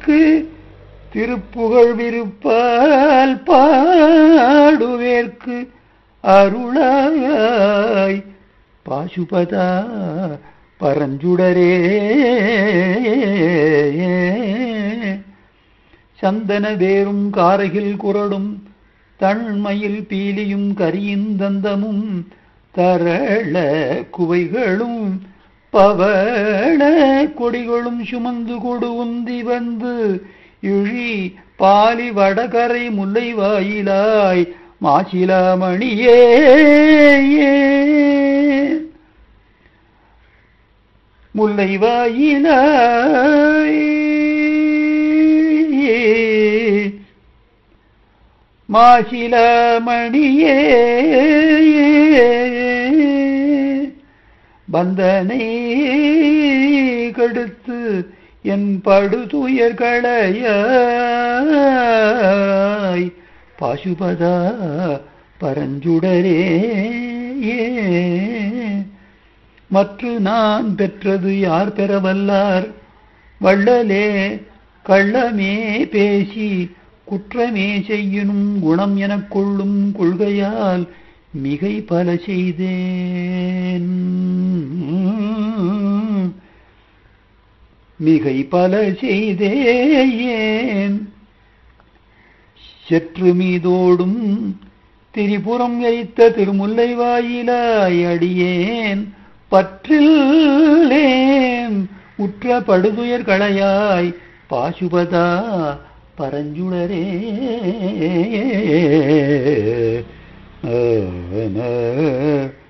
திருப்புகழ் விருப்பால் பாடுவேற்கு அருளாய் பாசுபதா பரஞ்சுடரே சந்தன வேரும் காரகில் குரடும் தன்மையில் பீலியும் கரியிந்தந்தமும் தரள குவைகளும் பவள கொடிகளும் சுமந்து கொடு உந்தி வந்து இழி பாலி வடகரை முல்லை வாயிலாய் மாசிலாமணியே முல்லை வாயிலாய் மாசிலாமணியே பந்தனை கடுத்து என் படுதுயர் களையாய் பாசுபதா பரஞ்சுடரே மற்ற நான் பெற்றது யார் பெறவல்லார் வள்ளலே கள்ளமே பேசி குற்றமே செய்யினும் குணம் எனக் கொள்ளும் கொள்கையால் மிகை பல செய்தேன் மிகை பல செய்தேன் செற்று மீதோடும் திரிபுரம் வைத்த திருமுல்லை வாயிலாய் அடியேன் பற்றில்லேன் உற்ற படுதுயர் களையாய் பாசுபதா பரஞ்சுடரே ஆன